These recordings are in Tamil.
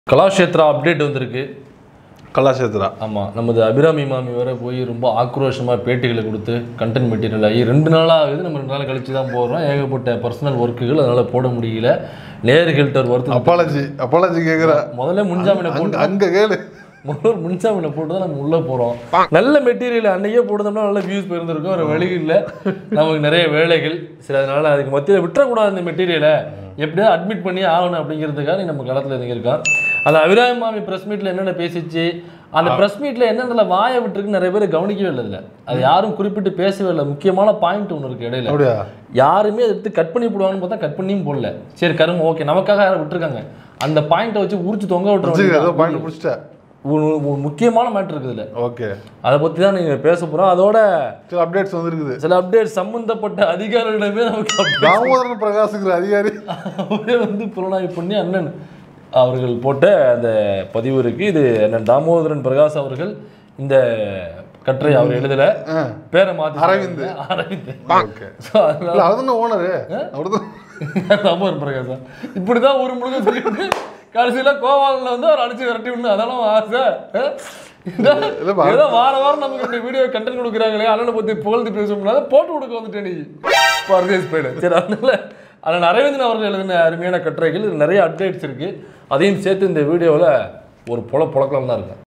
கலாஷேத்ரா அப்டேட் வந்திருக்கு கலாஷேத்ரா ஆமாம் நமது அபிராமி மாமி வேற போய் ரொம்ப ஆக்ரோஷமாக பேட்டிகளை கொடுத்து கண்டென்ட் மெட்டீரியல் ஆகி ரெண்டு நாளாக ஆகுது நம்ம ரெண்டு நாள் கழிச்சு தான் போடுறோம் ஏகப்பட்ட பர்சனல் ஒர்க்குகள் அதனால் போட முடியல நேர்கள்ட்ட ஒரு வருத்தம் அப்பாலஜி அப்பாலஜி கேக்குற முதல்ல முன்ஜாமீனை அங்க போட்டு அங்க கேளு முதல்ல முன்ஜாமீனை போட்டு தான் நம்ம உள்ளே போகிறோம் நல்ல மெட்டீரியல் அன்னைக்கே போட்டோம்னா நல்ல வியூஸ் போயிருந்திருக்கும் ஒரு வழி இல்லை நமக்கு நிறைய வேலைகள் சரி அதனால அதுக்கு மத்தியில் விட்டுறக்கூடாது இந்த மெட்டீரியலை எப்படியாவது அட்மிட் பண்ணி ஆகணும் அப்படிங்கிறதுக்காக நம்ம களத்தில் இறங்கியிருக்கோம் அந்த அபிராமி மாமி ப்ரெஸ் மீட்டில் என்னென்ன பேசிச்சு அந்த ப்ரெஸ் மீட்டில் என்னென்ன வாயை விட்டுருக்கு நிறைய பேர் கவனிக்கவே இல்லை இதில் அது யாரும் குறிப்பிட்டு பேசவே இல்லை முக்கியமான பாயிண்ட் ஒன்று இருக்கு இடையில அப்படியா யாருமே அதை எடுத்து கட் பண்ணி போடுவாங்கன்னு பார்த்தா கட் பண்ணியும் போடல சரி கரும ஓகே நமக்காக யாரும் விட்டுருக்காங்க அந்த பாயிண்ட்டை வச்சு உரிச்சு தொங்க வச்சுக்க ஏதோ விட்டுருவாங்க பாயிண்ட் பிடிச்சிட்ட ஒரு ஒரு முக்கியமான மேட்ரு இருக்குது இதுல ஓகே அதை பற்றி தான் நீங்கள் பேச போகிறோம் அதோட சில அப்டேட்ஸ் வந்திருக்குது சில அப்டேட் சம்பந்தப்பட்ட அதிகாரிகளிடமே நமக்கு update தாமோதரன் பிரகாசுங்கிற அதிகாரி அவரே வந்து புலனாய்வு பண்ணி அண்ணன் அவர்கள் போட்ட அந்த பதிவு இருக்கு இது அண்ணன் தாமோதரன் பிரகாஷ் அவர்கள் இந்த கட்டுரை அவர் எழுதல ஆ. பேரை மாத்தி அரவிந்த். அரவிந்த் ஓகே ஸோ அதனால இல்ல அதுதான் ஓனரு அவர்தான் தாமோதரன் பிரகாஷ் இப்படிதான் ஊர் முழுக்க சொல்லிட்டு கடைசியில கோவாலில் வந்து அவர் அடிச்சு விரட்டி விடணும் அதெல்லாம் ஆசை ஆ? இதான் இல்லப்பா. ஏதோ வார வாரம் நமக்கு இந்த வீடியோ கண்டென்ட் கொடுக்குறாங்களே அண்ணனை பத்தி புகழ்ந்து பேச முடியாது போட்டு கொடுக்க வந்துட்டேன் நீ பரதேஷ் போயிடு சரி அதனால அண்ணன் அரவிந்தன் அவர்கள் எழுதின அருமையான கட்டுரைகள் இதுல நிறைய அப்டேட்ஸ் இருக்கு அதையும் சேர்த்து இந்த வீடியோவில் ஒரு புல புழக்கலாம் தான் இருக்கு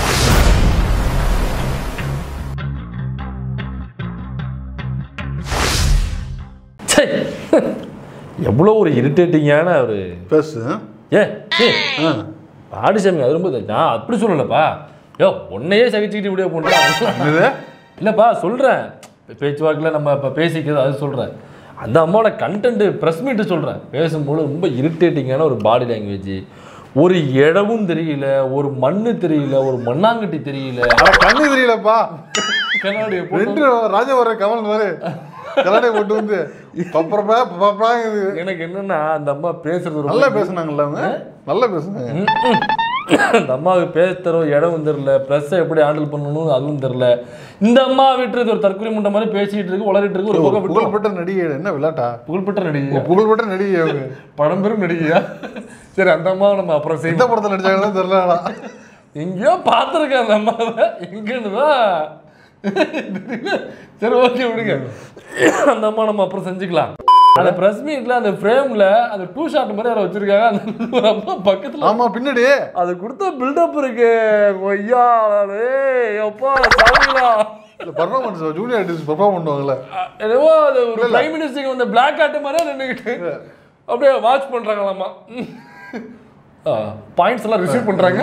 சே எவ்வளோ ஒரு இரிட்டேட்டிங்கான ஒரு பேசு ஏ ஏ ஆ. ஆடிசாமி அது ரொம்ப நான் அப்படி சொல்லலப்பா யோ உன்னையே சகிச்சுக்கிட்டு வீடியோ பண்ணுறேன் என்னது இல்லைப்பா சொல்கிறேன் பேச்சுவாக்கில் நம்ம இப்போ பேசிக்கிறது அது சொல்கிறேன் அந்த அம்மாவோட கண்டென்ட் ப்ரெஸ் மீட்டு சொல்கிறேன் பேசும்போது ரொம்ப இரிட்டேட்டிங்கான ஒரு பாடி லாங்குவேஜ் ஒரு இடமும் தெரியல ஒரு மண்ணு தெரியல ஒரு மண்ணாங்கட்டி தெரியல அட கண்ணு தெரியலப்பா கண்ணாடியை போட்டு ரெண்டு ராஜவர கமல் மாதிரி கலாடைய போட்டு வந்து பப்பரப்பா பப்பராங்குது எனக்கு என்னன்னா அந்த அம்மா பேசுறது ரொம்ப நல்லா பேசுனாங்கல்ல அவங்க நல்லா பேசுனாங்க அந்த அம்மாவுக்கு பேச தரும் இடமும் தெரில ப்ரெஸ்ஸை எப்படி ஹேண்டில் பண்ணணும் அதுவும் தெரில இந்த அம்மா விட்டுறது ஒரு தற்கொலை முண்டை மாதிரி பேசிட்டு இருக்கு உளறிட்டு இருக்கு ஒரு பக்கம் விட்டு புகழ்பெற்ற நடிகை என்ன விளையாட்டா புகழ்பெற்ற நடிகை புகழ்பெற்ற நடிகை அவங்க பழம்பெரும் நடிகையா சரி அந்த அம்மாவை நம்ம அப்புறம் எந்த செய்வோம் படத்துல நடிச்சாங்கன்னு தெரியல ஆனா. எங்கேயோ பார்த்துருக்கேன் அந்த அம்மாவை எங்கன்னு தான் தெரியல. சரி ஓகே விடுங்க அந்த அம்மா நம்ம அப்புறம் செஞ்சுக்கலாம் அந்த ப்ரெஸ் மீட்ல அந்த ஃப்ரேம்ல அந்த டூ ஷாட் மாதிரி அதை வச்சிருக்காங்க அந்த ஒரு அம்மா பக்கத்துல ஆமா பின்னாடி அது கொடுத்த பில்டப் இருக்கு ஐயா ஏய் அப்பா சாமிங்களா பர்ஃபார்மன்ஸ் ஜூனியர் ஆர்டிஸ்ட் பெர்ஃபார்ம் பண்ணுவாங்கல்ல என்னவோ அது ஒரு பிரைம் மினிஸ்டருக்கு வந்த பிளாக் ஆர்ட் மாதிரியே நின்றுக்கிட்டு அப்படியே வாட்ச் பண்றாங்களாமா பாயிண்ட்ஸ் எல்லாம் ரிசீவ் பண்றாங்க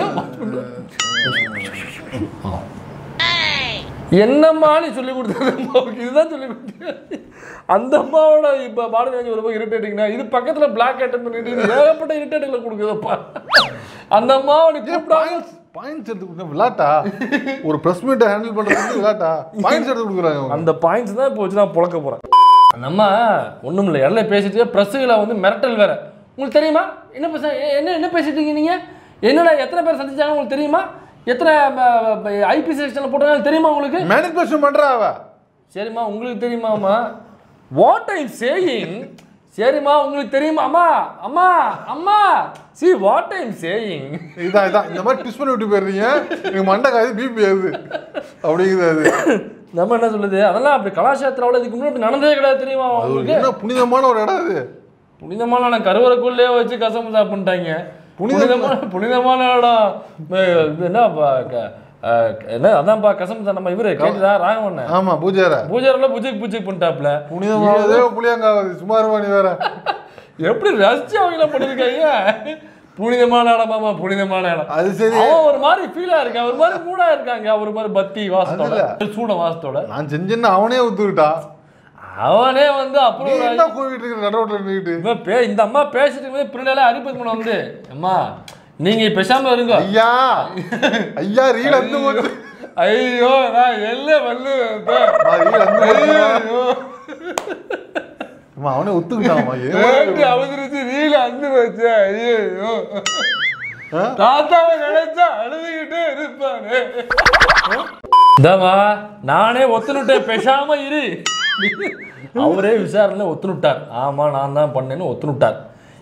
என்னம்மா நீ சொல்லி கொடுத்தது அம்மாவுக்கு இதுதான் சொல்லி கொடுத்தீங்க அந்த அம்மாவோட இப்போ பாடி லாங்குவேஜ் ரொம்ப இரிட்டேட்டிங்னா இது பக்கத்துல பிளாக் ஆட்டம் பண்ணிட்டு இது ஏகப்பட்ட இரிட்டேட்டிங்ல கொடுக்குதப்பா அந்த அம்மாவை நீ கூப்பிடாம பாயிண்ட்ஸ் பாயிண்ட்ஸ் எடுத்து கொடுக்க விளையாட்டா ஒரு பிரஸ் மீட்டை ஹேண்டில் பண்றது விளையாட்டா பாயிண்ட்ஸ் எடுத்து கொடுக்குறாங்க அவங்க அந்த பாயிண்ட்ஸ் தான் இப்போ வச்சு நான் புழக்க போகிறேன் நம்ம ஒன்றும் இல்லை இடையில பேசிட்டு ப்ரெஸ்ஸுகளை வந்து மிரட்டல் வேற உங்களுக்கு தெரியுமா என்ன பேச என்ன என்ன பேசிட்டு இருக்கீங்க நீங்கள் என்னடா எத்தனை பேர் சந்திச்சாங்க உங்களுக்கு தெரியுமா எத்தனை ஐபி செக்ஷனில் போட்டாங்க தெரியுமா உங்களுக்கு மேனிபுலேஷன் பண்றா அவ சரிம்மா உங்களுக்கு தெரியுமாம்மா வாட் ஐம் சேயிங் சரிம்மா உங்களுக்கு தெரியுமா அம்மா அம்மா அம்மா சி வாட் ஐம் சேயிங் இதான் இதான் இந்த மாதிரி ட்விஸ்ட் பண்ணி விட்டு போயிடுறீங்க எங்க மண்டை காது பிபி ஏறுது அப்படிங்குது அது நம்ம என்ன சொல்லுது அதெல்லாம் அப்படி கலாச்சாரத்தில் இதுக்கு முன்னாடி அப்படி நடந்ததே கிடையாது தெரியுமா அது ஒரு உங்களுக்கு என்ன புனிதமான ஒரு இடம் அது புனிதமான கருவறைக்குள்ளே வச்சு கசமுசா பண்ணிட்டாங்க புனிதம் புனிதமான புனிதமான இடம் அஹ் இது என்ன பா- க- அஹ் என்ன அதான்ப்பா கசமுசா நம்ம இவரு கேட்டுதா ராகவண்ண ஆமா பூஜார பூஜாரில் புஜிக் புஜிக் பண்ணிட்டாப்ல புனிதமானதே புளியங்காவது சுமாரமா நீ வேற எப்படி ரசிச்சு அவங்க பண்ணிருக்காங்க புனிதமான இடமாமா புனிதமான இடம் அது சரி அவன் ஒரு மாதிரி ஃபீலா இருக்கான் ஒரு மாதிரி மூடா இருக்காங்க ஒரு மாதிரி பக்தி வாசத்தோட சூட வாசத்தோட நான் செஞ்சேன்னு அவனே ஒத்துக்கிட்டா அவனே வந்து நீ அப்புறம் என்ன கோவிட்டு இருக்கிற நடுவோட்டில் நின்றுட்டு இவன் பே இந்த அம்மா பேசிட்டு இருக்கும்போது பின்னாலே அறிவிப்பு பண்ண வந்து அம்மா நீங்க பேசாம இருங்க ஐயா ஐயா ரீல் வந்து போச்சு ஐயோ நான் எல்ல வந்து நான் ரீல் வந்து போச்சுமா. ஐயோ அம்மா, அவனே ஒத்துக்கிட்டாமா வேண்டி அவதரிச்சு ரீல அந்து வச்ச ஐயோ ஆ? தாத்தாவை நினைச்சா அழுதுகிட்டே இருப்பாரு இந்தாமா நானே ஒத்துனுட்டேன் பேசாம இரு அவரே விசாரணை ஒத்துனுட்டார் ஆமா நான் தான் பண்ணேன்னு ஒத்துனுட்டார்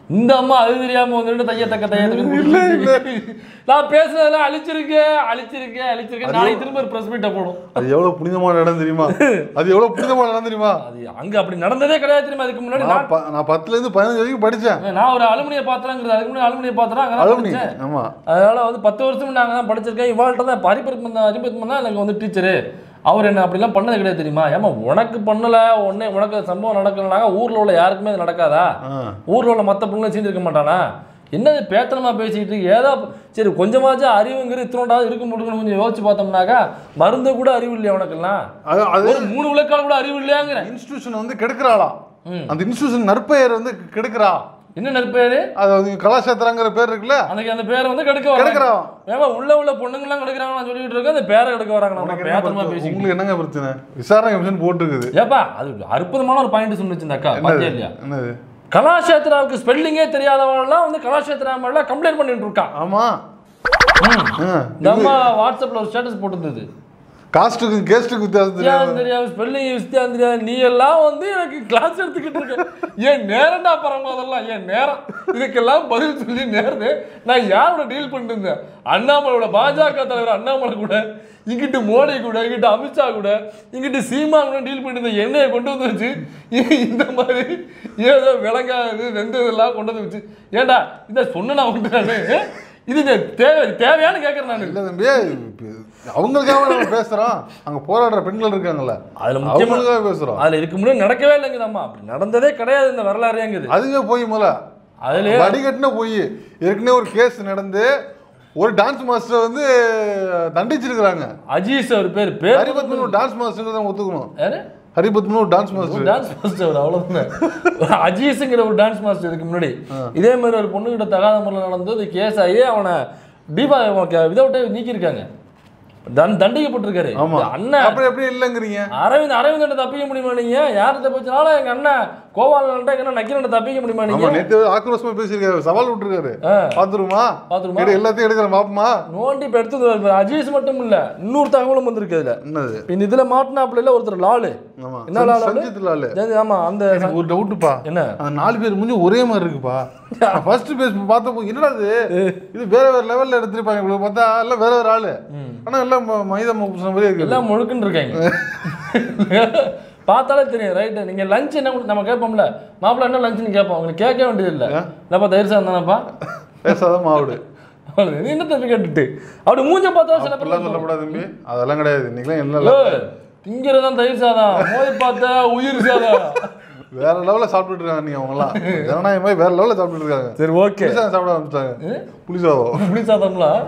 இந்த அம்மா அது தெரியாம வந்துட்டு தைய தக்க தைய தக்க நான் பேசுனதெல்லாம் அழிச்சிருக்கேன் அழிச்சிருக்கேன் அழிச்சிருக்கேன் நாளைக்கு திரும்ப ஒரு பிரஸ் மீட்டை போடும் அது எவ்வளவு புனிதமான இடம் தெரியுமா அது எவ்வளவு புனிதமான இடம் தெரியுமா அது அங்க அப்படி நடந்ததே கிடையாது தெரியுமா அதுக்கு முன்னாடி நான் ப- நான் பத்துல இருந்து பதினஞ்சு வரைக்கும் படிச்சேன் நான் நான் ஒரு அலுமினிய பாத்திரங்கிறது அதுக்கு முன்னாடி அலுமினிய பாத்திரம் அங்கே அலுமினி படிச்சேன் ஆமா அதனால வந்து பத்து வருஷம் நாங்கள் தான் படிச்சிருக்கேன் இவாள்கிட்ட தான் பரிபரிப்பு தான் அரிபரிப்பு தான் எனக்கு வந்து டீச்சரு அவர் என்ன அப்படிலாம் பண்ணது கிடையாது தெரியுமா ஏமா உனக்கு பண்ணல உடனே உனக்கு அந்த சம்பவம் நடக்கலனாங்க ஊர்ல உள்ள யாருக்குமே அது நடக்காதா ஆ. ஊர்ல உள்ள மற்ற பிள்ளைங்க செஞ்சிருக்க மாட்டானா என்னது பேத்தனமா பேசிக்கிட்டு இருக்கு? ஏதோ சரி கொஞ்சமாச்சும் அறிவுங்கிற இத்தனோண்டாவது இருக்க முடியும்னு கொஞ்சம் யோசிச்சு பார்த்தோம்னாக்கா மருந்து கூட அறிவு இல்லையா உனக்கெல்லாம் அது அது ஒரு மூணு விளக்கால் கூட அறிவு இல்லையாங்கிறேன் இன்ஸ்டிடியூஷன் வந்து கெடுக்கிறாளாம் ம். அந்த இன்ஸ்டிடியூஷன் நற்பெயர் வந்து கெடுக்கிறா என்ன நற்பேரு அது வந்து கலாச்சாரங்கிற பேர் இருக்குல்ல அன்னைக்கு அந்த பேரை வந்து கெடுக்க வராங்க கெடுக்கிறான் ஏமா உள்ள உள்ள பொண்ணுங்கலாம் கெடுக்கிறாங்க நான் சொல்லிட்டு இருக்கேன் அந்த பேரை கெடுக்க வராங்க நம்ம உனக்கு என்ன பேத்தனமா பிரச்சனை? பேசி உங்களுக்கு என்னங்க பிரச்சனை விசாரணை கமிஷன் போட்டுருக்குது ஏப்பா அது அற்புதமான ஒரு பாயிண்ட் சொன்னுச்சு இந்த அக்கா பாத்தியா இல்லையா என்னது கலாஷேத்ராவுக்கு ஸ்பெல்லிங்கே தெரியாதவங்கலாம் வந்து கலாஷேத்ரா மேல கம்ப்ளைண்ட் பண்ணிட்டு இருக்கான் ஆமா ம். ஆ. இந்த அம்மா வாட்ஸ்அப்ல ஒரு ஸ்டேட்டஸ் போட்டிருந்தது காஸ்ட்டுக்கு கேஸ்ட்டுக்கு வித்தியாசம் தெரியாது வித்தியாசம் தெரியாது ஸ்பெல்லிங் வித்தியாசம் தெரியாது நீ எல்லாம் வந்து எனக்கு கிளாஸ் எடுத்துக்கிட்டு இருக்க ஏன் நேரம்டா பரமா அதெல்லாம் ஏன் நேரம் இதுக்கெல்லாம் பதில் சொல்லி நேரது நான் யாரோட டீல் பண்ணிட்டு இருந்தேன் அண்ணாமலையோட பாஜக தலைவர் அண்ணாமலை கூட இங்கிட்டு மோடி கூட இங்கிட்டு அமித்ஷா கூட இங்கிட்டு சீமான் கூட டீல் பண்ணிட்டு இருந்த எண்ணெயை கொண்டு வந்து வச்சு இ- இந்த மாதிரி ஏதோ விளங்காது வெந்ததெல்லாம் கொண்டு வந்து வச்சு ஏன்டா இதை சொன்ன நான் உண்டு நானு இது தேவை தேவையான்னு கேட்கறேன் நான் இல்ல தம்பி இப்ப அவங்களுக்காக நம்ம பேசுறோம் அங்க போராடுற பெண்கள் இருக்காங்கல்ல அதுல முக்கியமா அவங்களுக்காக பேசுறோம் அதுல இதுக்கு முன்னாடி நடக்கவே இல்லைங்குதாம்மா அப்படி நடந்ததே கிடையாது இந்த வரலாறுங்குது அதுவே போய் முதல்ல அதுலயே வடிகட்டின போய் ஏற்கனவே ஒரு கேஸ் நடந்து ஒரு டான்ஸ் மாஸ்டர் வந்து தண்டிச்சிருக்கிறாங்க அஜீஸ் அவர் பேர் பேர் ஹரிபத்மன் ஒரு டான்ஸ் மாஸ்டர் தான் ஒத்துக்கணும் யாரு ஹரிபத்மன் ஒரு டான்ஸ் மாஸ்டர் டான்ஸ் மாஸ்டர் அவ்வளவுதான் அஜீஸுங்கிற ஒரு டான்ஸ் மாஸ்டர் இதுக்கு முன்னாடி இதே மாதிரி ஒரு பொண்ணுகிட்ட தகாத முறையில் நடந்தது கேஸ் ஆகி அவனை தீபா விதவுட்டே நீக்கியிருக்காங்க தண் தண்டிக்கப்பட்டிருக்காரு ஆமா இந்த அண்ணன் அப்படி எப்படி இல்லைங்கிறீங்க அரவிந்த் அரவிந்த் தப்பிக்க முடியுமா நீங்க யார் தப்பிச்சனாலும் எங்க அண்ணன் கோபாலன்ட்ட எங்க அண்ணன் நக்கீரன் தப்பிக்க முடியுமா ஆமா நீங்க நேத்து ஆக்ரோஷமா பேசியிருக்காரு சவால் விட்டுருக்காரு ஆ, பாத்துருமா பாத்துருமா? எடு, எல்லாத்தையும் எடுக்கிற மாப்பமா நோண்டி இப்ப எடுத்து வந்து அஜீஸ் மட்டும் இல்ல இன்னொரு தகவலும் வந்திருக்கு இதுல என்னது இந்த இதுல மாட்டினாப்புல இல்ல ஒருத்தர் லாலு ஆமா என்ன லால் அவரு? சஞ்சித் லாலு ஜெயந்தி, ஆமா அந்த எனக்கு ஒரு டவுட்டுப்பா என்ன அந்த நாலு பேர் முடிஞ்சு ஒரே மாதிரி இருக்குப்பா ஃபர்ஸ்ட் பேஸ் பார்த்தப்போ என்னடா இது இது வேற வேற லெவல்ல எடுத்துருப்பாங்க இவ்வளவு பார்த்தா எல்லாம் வேற வேற ஆளு ஆனா எல்லாம் ம- மைதா பூசின மாதிரி இருக்கு எல்லாம் முழுக்குன்னு இருக்காங்க பார்த்தாலே தெரியும் ரைட்டு நீங்க லஞ்ச் என்ன கொடு- நம்ம கேட்போம்ல மாப்பிள்ள என்ன லஞ்ச்னு கேட்போம் உங்களுக்கு கேட்க வேண்டியது இல்லை என்னப்பா தயிர் சாதம் தானப்பா பேசாத மாவுடு அவ்வளவுதான். நீ என்ன தம்பி கேட்டுட்டு அப்படி மூஞ்ச பார்த்தா சில அப்படிலாம் பேர் சொல்லக்கூடாது தம்பி அதெல்லாம் கிடையாது இன்னைக்கெல்லாம் என்ன திங்கிறதான் தயிர் சாதம் மோதி பார்த்தா உயிர் சாதம் வேற லெவல்ல சாப்பிட்டுட்டு இருக்காங்க நீங்க அவங்க எல்லாம் ஜனநாயகம் மாதிரி வேற லெவல்ல சாப்பிட்டுட்டு இருக்காங்க சரி ஓகே புளிசாதம் சாப்பிட ஆரம்பிச்சிட்டாங்க புளிசாதம் புளி சாதம்லாம்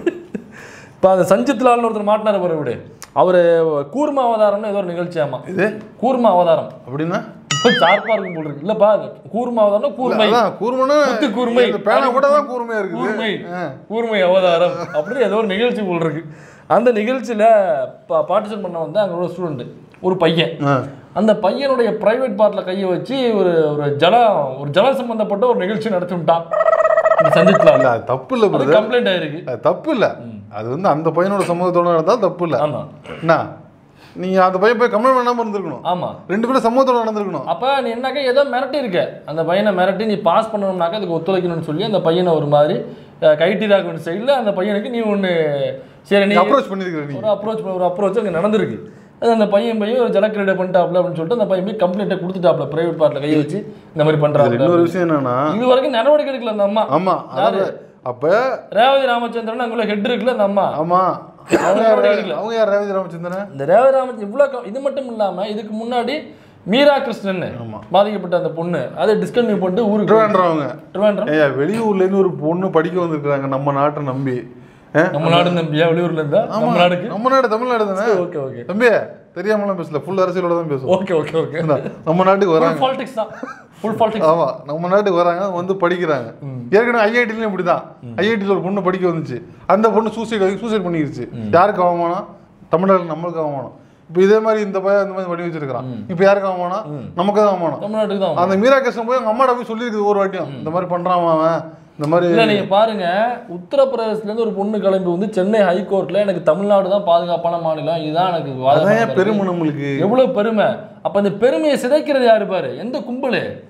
இப்போ அந்த சஞ்சித் லால்னு ஒருத்தர் மாட்டினார் பாரு இப்படி அவர் கூர்ம அவதாரம்னு ஏதோ ஒரு நிகழ்ச்சி ஆமா இது கூர்ம அவதாரம் அப்படின்னா ஷார்ப்பா இருக்கும் போல் இருக்கு இல்லப்பா கூர்ம அவதாரம்னா கூர்மை அதான் கூர்மனா முத்து கூர்மை. இந்த பேனா கூட தான் கூர்மையா கூர்மை இருக்குது ஆ. கூர்மை அவதாரம் அப்படி ஏதோ ஒரு நிகழ்ச்சி போல் இருக்கு அந்த நிகழ்ச்சியில பார்ட்டிசிபேட் பண்ண வந்து அங்க ஒரு ஸ்டூடெண்ட் ஒரு பையன் ஆ. அந்த பையனுடைய பிரைவேட் பார்ட்ல கையை வச்சு ஒரு ஒரு ஜலம் ஒரு ஜலம் சம்பந்தப்பட்ட ஒரு நிகழ்ச்சி நடத்தி விட்டான் இந்த சந்தித்லால் இல்ல அது தப்பு இல்ல அது பிரதர் கம்ப்ளைண்ட் ஆயிருக்கு அது தப்பு இல்ல அது வந்து அந்த பையனோட சம்மதத்தோட நடந்தா தப்பு இல்ல ஆமா என்ன நீங்க அந்த பையன் போய் கம்ப்ளைண்ட் பண்ணாம இருந்திருக்கணும் ஆமா ரெண்டு பேரும் சம்மதத்தோட நடந்திருக்கணும் அப்ப நீ என்னக்கா ஏதோ மிரட்டி இருக்க அந்த பையனை மிரட்டி நீ பாஸ் பண்ணணும்னாக்கா அதுக்கு ஒத்துழைக்கணும்னு சொல்லி அந்த பையனை ஒரு மாதிரி கைட்டி டாக்குமெண்ட் சைடில் அந்த பையனுக்கு நீ ஒன்று சரி நீ அப்ரோச் பண்ணிருக்கிற நீ ஒரு அப்ரோச் ஒரு அப்ரோச் அங்கே நடந்திருக்கு அது அந்த பையன் பையன் ஒரு ஜலக்கிரீடை பண்ணிட்டாப்ல அப்படின்னு சொல்லிட்டு அந்த பையன் போய் கம்ப்ளைண்ட்டை கொடுத்துட்டாப்ல பிரைவேட் பார்ட்டில் கையை வச்சு இந்த மாதிரி இதுல பண்றாங்க இன்னொரு விஷயம் என்னன்னா இது வரைக்கும் நடவடிக்கை எடுக்கல அந்த அம்மா ஆமா அதாவது அப்ப ரேவதி ராமச்சந்திரன் அங்குள்ள ஹெட் இருக்குல்ல அந்த அம்மா ஆமா அவங்க யார் நடவடிக்கை எடுக்கல. அவங்க யார் ரேவதி ராமச்சந்திரன் இந்த ரேவதி ராமச்சந்திரன் இவ்வளோ இது மட்டும் இல்லாம இதுக்கு முன்னாடி மீரா கிருஷ்ணன் ஆமா. பாதிக்கப்பட்ட அந்த பொண்ணு அதை டிஸ்கன்டினியூ பண்ணிட்டு ஊருக்கு திருவேண்டர் அவங்க திருவேண்டரம் ஏய் வெளியூர்ல இருந்து ஒரு பொண்ணு படிக்க வந்திருக்காங்க நம்ம நாட்டை நம்பி ஆ? நம்ம நாடு நம்பியா வெளியூர்ல இருந்தா ஆமா நம்ம நாடுக்கு நம்ம நாடு தமிழ்நாடு தானே ஓகே ஓகே தம்பி தெரியாமலாம் பேசல ஃபுல் அரசியலோட தான் பேசுவோம் ஓகே ஓகே ஓகே என்ன, நம்ம நாட்டுக்கு ஃபுல் வராங்க பாலிடிக்ஸ் தான் ஃபுல் பாலிடிக்ஸ் ஆமா நம்ம நாட்டுக்கு வராங்க வந்து படிக்கிறாங்க ஏற்கனவே ஐஐடிலையும் இப்படிதான் ஐஐடியில் ஒரு பொண்ணு படிக்க வந்துச்சு அந்த பொண்ணு சூசைட் சூசைட் பண்ணிருச்சு யாருக்கு அவமானம் தமிழ்நாடு நம்மளுக்கு அவமானம் இப்போ இதே மாதிரி இந்த பையன் இந்த மாதிரி பண்ணி வச்சிருக்கான் இப்போ யாருக்கு அவமானம் நமக்கு தான் அவமானம் தமிழ்நாட்டுக்கு தான் அந்த மீரா கிருஷ்ணன் போய் அவங்க அம்மாட்ட போய் சொல்லியிருக்குது ஒரு வாட்டியும் இந்த மாதிரி பண்றான் அவன் இந்த மாதிரி இல்ல நீங்க பாருங்க உத்தரப்பிரதேசத்துல இருந்து ஒரு பொண்ணு கிளம்பி வந்து சென்னை ஹைகோர்ட்ல எனக்கு தமிழ்நாடு தான் பாதுகாப்பான மாநிலம் இதுதான் எனக்கு வாதம் அதான் ஏன் பண்ணுறது. பெருமை நம்மளுக்கு எவ்வளவு பெருமை அப்ப அந்த பெருமையை சிதைக்கிறது யாரு பாரு எந்த கும்பலு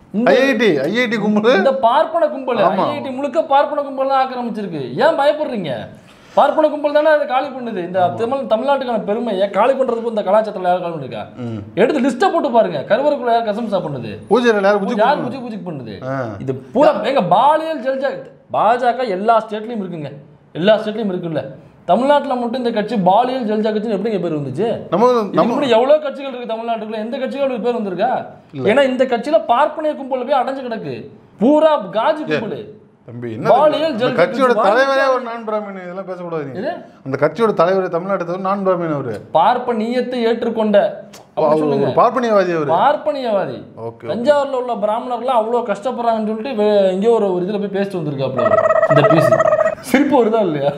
இந்த ஐஐடி ஐஐடி கும்பல் இந்த பார்ப்பன கும்பல் ஆமா. ஐஐடி முழுக்க பார்ப்பன கும்பல் தான் ஆக்கிரமிச்சிருக்கு ஏன் பயப்படுறீங்க பார்ப்பன கும்பல் தானே அதை காலி பண்ணுது இந்த தமிழ் தமிழ்நாட்டுக்கான பெருமையை காலி பண்றதுக்கு இந்த கலாச்சாரத்தில் யார் காலி பண்ணிருக்கா எடுத்து லிஸ்ட்டை போட்டு பாருங்க கருவறைக்குள்ள யார் கசம்சா பண்ணுது பூஜையில் யாரும் பூஜை யார் புஜி புஜிக் பண்ணுது ஆ. இது பூரா எங்க பாலியல் ஜல்ஜா பாஜக எல்லா ஸ்டேட்லயும் இருக்குங்க எல்லா ஸ்டேட்லயும் இருக்குல்ல தமிழ்நாட்டுல மட்டும் இந்த கட்சி பாலியல் ஜல்ஜா கட்சின்னு எப்படிங்க பேர் வந்துச்சு நம்ம இதுக்கு முன்னாடி எவ்வளவு கட்சிகள் இருக்கு தமிழ்நாட்டுக்குள்ள எந்த கட்சிகளுக்கு பேர் வந்திருக்கா ஏன்னா இந்த கட்சியில பார்ப்பனிய கும்பல் போய் அடைஞ்சு கிடக்கு பூரா காஜி கும்பல் தம்பி என்ன பாலியல் அந்த ஜல்ஜா கட்சியோட கட்சி தலைவரே ஒரு நான் பிராமின் இதெல்லாம் பேசக்கூடாது நீங்க. இது? அந்த கட்சியோட தலைவர் தமிழ்நாட்டு நான் பிராமின் அவரு பார்ப்பனியத்தை ஏற்றுக்கொண்ட அப்படி அவர் சொல்லுங்க ஒரு பார்ப்பனியவாதி அவரு பார்ப்பனியவாதி ஓகே தஞ்சாவூர்ல உள்ள பிராமணர்லாம் அவ்வளோ கஷ்டப்படுறாங்கன்னு சொல்லிட்டு வே- எங்கேயோ ஒரு ஒரு இதுல போய் பேசிட்டு வந்திருக்காப்புல அவரு. இந்த பீஸ் சிரிப்பு வருதா இல்லையா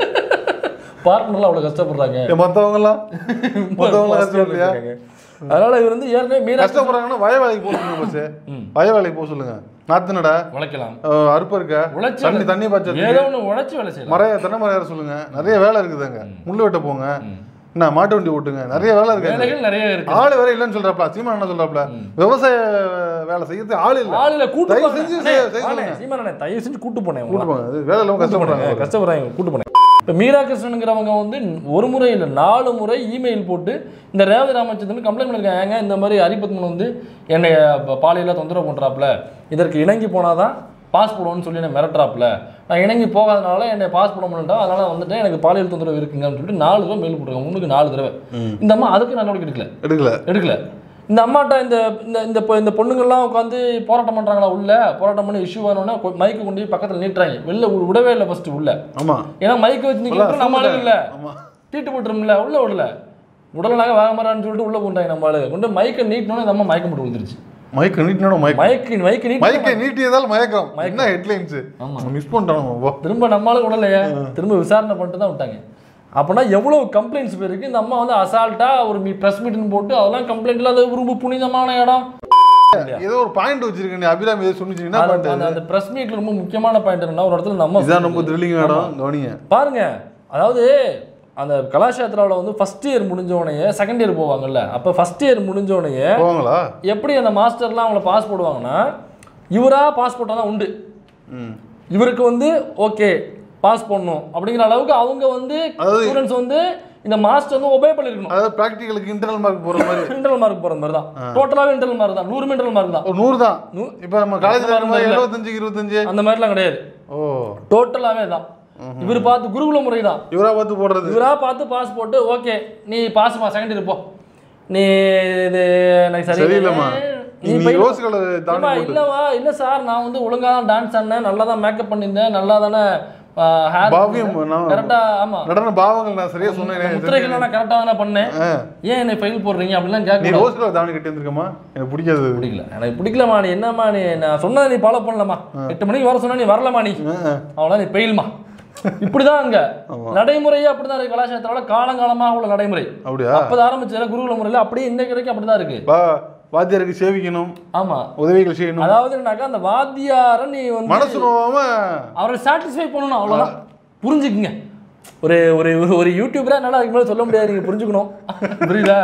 பார்ப்பனர்லாம் அவ்வளோ கஷ்டப்படுறாங்க மற்றவங்க எல்லாம் மற்றவங்க கஷ்டம் இல்லையா அதனால இவர் வந்து ஏற்கனவே மீனா கஷ்டப்படுறாங்கன்னா வய வேலைக்கு போக சொல்லுங்க பஸ் வய வேலைக்கு போக சொல்லுங்க நாத்து நட உழைக்கலாம் அஹ் அறுப்பு இருக்க உழைச்சு தண்ணி தண்ணி பாய்ச்சல் ஏதோ ஒன்று உழைச்சி வேலை செய்யலாம் மறைய தென்னை மரம் ஏற சொல்லுங்க நிறைய வேலை இருக்குதுங்க முள்ளு வெட்ட போங்க என்ன மாட்டு வண்டி ஓட்டுங்க நிறைய வேலை இருக்கு வேலைகள் நிறைய இருக்கு ஆளு வேற இல்லைன்னு சொல்றாப்ல சீமான் என்ன சொல்றாப்ல விவசாய வேலை செய்யறது ஆள் இல்ல ஆளுல கூட்டு தயவு போங்க. செஞ்சு அண்ணே, செய்ய- செய்ய வாண்ணே, சொல்லுங்க. சீமானண்ணே, தயவு செஞ்சு கூட்டு போனேன் கூட்டு போங்க அது வேலை இல்லாம கஷ்டப்படுறாங்க கஷ்டப்படுறாங்க கூட்டு போனேன் இப்போ மீரா கிருஷ்ணனுங்கிறவங்க வந்து ஒரு முறை இல்லை நாலு முறை இமெயில் போட்டு இந்த ரேவதி ராமச்சந்திரன் கம்ப்ளைண்ட் பண்ணியிருக்காங்க ஏங்க இந்த மாதிரி ஹரிபத்மன் வந்து என்னை ப- பாலியலா தொந்தரவு பண்ணுறாப்புல இதற்கு இணங்கி போனாதான் பாஸ் போடுவோம்னு சொல்லி என்னை மிரட்டுறாப்புல நான் இணங்கி போகாதனால என்னை பாஸ் போட முடியல அதனால வந்துட்டு எனக்கு பாலியல் தொந்தரவு இருக்குங்கன்னு சொல்லிட்டு நாலு தடவை மெயில் போட்டிருக்காங்க முன்னுக்கு நாலு தடவை இந்த அம்மா அதுக்கு நடவடிக்கை எடுக்கல எடுக்கல எடுக்கல இந்த அம்மாட்ட இந்த இந்த இந்த பொ- இந்த பொண்ணுங்கள்லாம் உட்காந்து போராட்டம் பண்றாங்களா உள்ள போராட்டம் பண்ணி இஷ்யூ ஆனோடனே மைக்கு கொண்டு போய் பக்கத்துல நீட்டுறாங்க வெளில வி- விடவே இல்லை ஃபர்ஸ்ட் உள்ள ஆமா ஏன்னா மைக்கு வச்சு நிற்க நம்ம ஆளுங்க இல்ல ஆமா தீட்டு போட்டுருமில்ல உள்ள விடல உடலனாக வாங்க மாறான்னு சொல்லிட்டு உள்ள கொண்டாங்க நம்ம ஆளு கொண்டு மைக்கை நீட்டினோட இந்த அம்மா மயக்கம் போட்டு விழுந்துருச்சு மைக் நீட்டினோட மைக் மைக்கு மைக்கு நீட்டி மைக்கை நீட்டியதால் மயக்கம் என்ன ஹெட்லைன்ஸ் ஆமா. மிஸ் பண்ணிட்டாங்க திரும்ப நம்மளால விடலையே திரும்ப விசாரணை பண்ணிட்டு தான் விட்டாங்க அப்போனா எவ்வளவு கம்ப்ளைண்ட்ஸ் போயிருக்கு இந்த அம்மா வந்து அசால்ட்டா ஒரு மீ ப்ரெஸ் மீட்னு போட்டு அதெல்லாம் கம்ப்ளைண்ட்ல அது ரொம்ப புனிதமான இடம் ஏதோ ஒரு பாயிண்ட் வச்சிருக்க நீ அபிராமி ஏதோ சொன்னிச்சு என்ன அது- பாயிண்ட் அந்த- அந்த பிரஸ் மீட்ல ரொம்ப முக்கியமான பாயிண்ட் என்னன்னா ஒரு இடத்துல நம்ம இதான் ரொம்ப த்ரில்லிங் இடம் கவனிங்க பாருங்க அதாவது அந்த கலாஷேத்ராவில் வந்து ஃபர்ஸ்ட் இயர் முடிஞ்சோடனே செகண்ட் இயர் போவாங்கல்ல அப்போ ஃபர்ஸ்ட் இயர் முடிஞ்சோடனே போவாங்களா எப்படி அந்த மாஸ்டர்லாம் அவங்கள பாஸ் போடுவாங்கன்னா இவரா பாஸ் போட்டால் தான் உண்டு ம் இவருக்கு வந்து ஓகே பாஸ் பண்ணணும் அப்படிங்கிற அளவுக்கு அவங்க வந்து அதாவது- ஸ்டூடெண்ட்ஸ் வந்து இந்த மாஸ்டர் வந்து ஒபே பண்ணிருக்கணும் அதாவது ப்ராக்டிகலுக்கு இன்டர்னல் மார்க் போற மாதிரி இன்டர்னல் மார்க் போகிற மாதிரி தான் டோட்டலாகவே இன்டர்னல் மார்க் தான் நூறு இன்டர்னல் மார்க் தான் ஒரு நூறு தான் இப்போ நம்ம காலேஜ்ல இருக்கும்போது இல்ல. எழுபத்தஞ்சு இருபத்தஞ்சு அந்த மாதிரிலாம் கிடையாது ஓ டோட்டலாகவே தான் இவர் பார்த்து குருகுல முறை தான் இவரா பார்த்து போடுறது இவரா பார்த்து பாஸ் போட்டு ஓகே நீ பாஸ்மா செகண்ட் இயர் போ நீ இது எனக்கு சரி சரியில்லைம்மா நீ நீ போய் யோசிக்கல தாண்டி ஏம்மா, போட்டு இல்லவா இல்ல சார் நான் வந்து ஒழுங்கா தான் டான்ஸ் ஆடினேன் நல்லா தான் மேக்கப் பண்ணியிருந்தேன் நல்லா தானே ஹேர் பாவியம் நான் கரெக்டா ஆமா நடன பாவங்கள் நான் சரியா சொன்னேன் முத்திரைகள் நான் கரெக்டா தானே பண்ணேன் ஆ. ஏன் என்னை ஃபெயில் போடுறீங்க அப்படிலாம் நீ கேட்க ரோஸ்கல தாண்டி கட்டி வந்திருக்கமா எனக்கு பிடிக்காது அது. பிடிக்கல எனக்கு பிடிக்கலமா நீ என்னம்மா நீ நான் சொன்னதை நீ ஃபாலோ பண்ணலமா எட்டு மணிக்கு வர சொன்னா நீ வரலமா நீ ஆ, ஆ. அவ்வளோ நீ பெயில்மா இப்படிதான் அங்க நடைமுறையே அப்படிதான் இருக்கு கலாச்சாரத்தோட காலங்காலமாக உள்ள நடைமுறை அப்படியா அப்பதான் ஆரம்பிச்சதுல குருகுல முறையில அப்படியே இன்னைக்கு வரைக்கும் அப்படிதான் இருக்கு வா வாத்தியாருக்கு சேவிக்கணும் ஆமா உதவிகள் செய்யணும் அதாவது என்னக்கா அந்த வாத்தியார நீ வந்து மனசு நோவாம அவரை சாட்டிஸ்ஃபை பண்ணணும் அவ்வளவுதான் புரிஞ்சுக்குங்க ஒரு ஒரு ஒரு- ஒரு யூடியூபரா என்னால அதுக்கு மேல சொல்ல முடியாது நீங்க புரிஞ்சுக்கணும் புரியுதா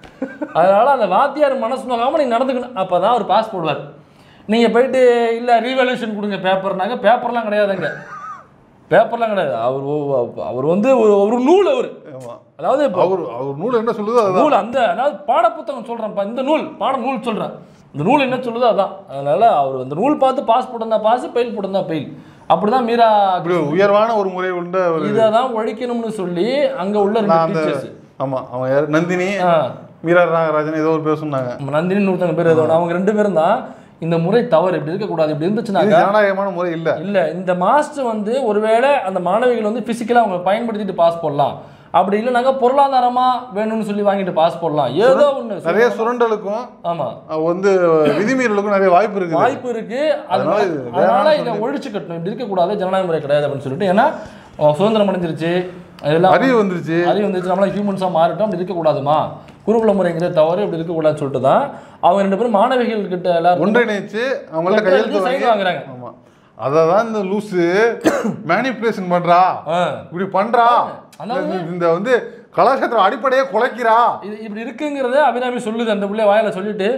அதனால அந்த வாத்தியார் மனசு நோகாம நீங்க நடந்துக்கணும் அப்பதான் அவர் பாஸ் போடுவார் நீங்க போயிட்டு இல்ல ரீவல்யூஷன் கொடுங்க பேப்பர்னாங்க பேப்பர்லாம் கிடையாதுங்க பேப்பர்லாம் கிடையாது அவர் ஓ- அவர் வந்து ஒரு ஒரு நூல் அவர் ஆமா அதாவது இப்போ அவர் அவர் நூல் என்ன சொல்லுதோ அதுதான் நூல் அந்த அதாவது பாடப்புத்தகம் சொல்றேன்ப்பா இந்த நூல் பாட நூல் சொல்றேன் இந்த நூல் என்ன சொல்லுதோ அதான் அதனால அவர் அந்த நூல் பார்த்து பாஸ் போட்டிருந்தா பாஸ் பெயில் போட்டிருந்தா பெயில் அப்படிதான் மீரா இப்படி ஒரு உயர்வான ஒரு முறை உள்ள ஒரு இதை தான் ஒழிக்கணும்னு சொல்லி அங்க உள்ள நான் ரெண்டு அந்த டீச்சர்ஸ் ஆமா அவன் யாரு நந்தினி மீரா நாகராஜன் ஏதோ ஒரு பேர் சொன்னாங்க நந்தினி ஒருத்தங்க பேர் ஏதோ ஒண்ணு. அவங்க ரெண்டு பேரும் தான் இந்த முறை தவறு இப்படி இருக்கக்கூடாது இப்படி இது இருந்துச்சுனாக்கா ஜனநாயகமான முறை இல்ல இல்ல இந்த மாஸ்டர் வந்து ஒருவேளை அந்த மாணவிகள் வந்து பிசிக்கலா அவங்க பயன்படுத்திட்டு பாஸ் போடலாம் அப்படி இல்லைனாக்கா பொருளாதாரமா வேணும்னு சொல்லி வாங்கிட்டு பாஸ் போடலாம் ஏதோ ஒண்ணு நிறைய சுரண்டலுக்கும் ஆமா அஹ், வந்து விதிமீறலுக்கும் நிறைய வாய்ப்பு இருக்குது வாய்ப்பு இருக்கு அதனால அதனால இது அதனால வேணாம்னு இதை ஒழிச்சு கட்டணும் இப்படி இருக்கக்கூடாது ஜனநாயக முறை கிடையாது அப்படின்னு சொல்லிட்டு ஏன்னா அஹ், சுதந்திரம் அடைஞ்சிருச்சு இதெல்லாம் அறிவு வந்துருச்சு அறிவு வந்துச்சு நம்மளா ஹியூமன்ஸாக மாறிட்டோம் அப்படி இருக்கக்கூடாதுமா குருகுல முறைங்கிறது தவறு இப்படி இருக்கக்கூடாதுன்னு சொல்லிட்டு தான் அவங்க ரெண்டு பேரும் மாணவிகள் கிட்ட எல்லாரும் ஒன்றிணைச்சு அவங்கள்ட்ட கையெழுத்து வாங்கி சைன் வாங்குறாங்க ஆமா அததான் இந்த லூசு மேனிப்புலேஷன் பண்றா ஆ. இப்படி பண்றா அதாவது- இந்த- இந்த வந்து கலாச்சாரத்தோட அடிப்படையே குலைக்கிறா இது இப்படி இருக்குங்கிறத அபிராமி சொல்லுது அந்த பிள்ளை வாயில சொல்லிட்டு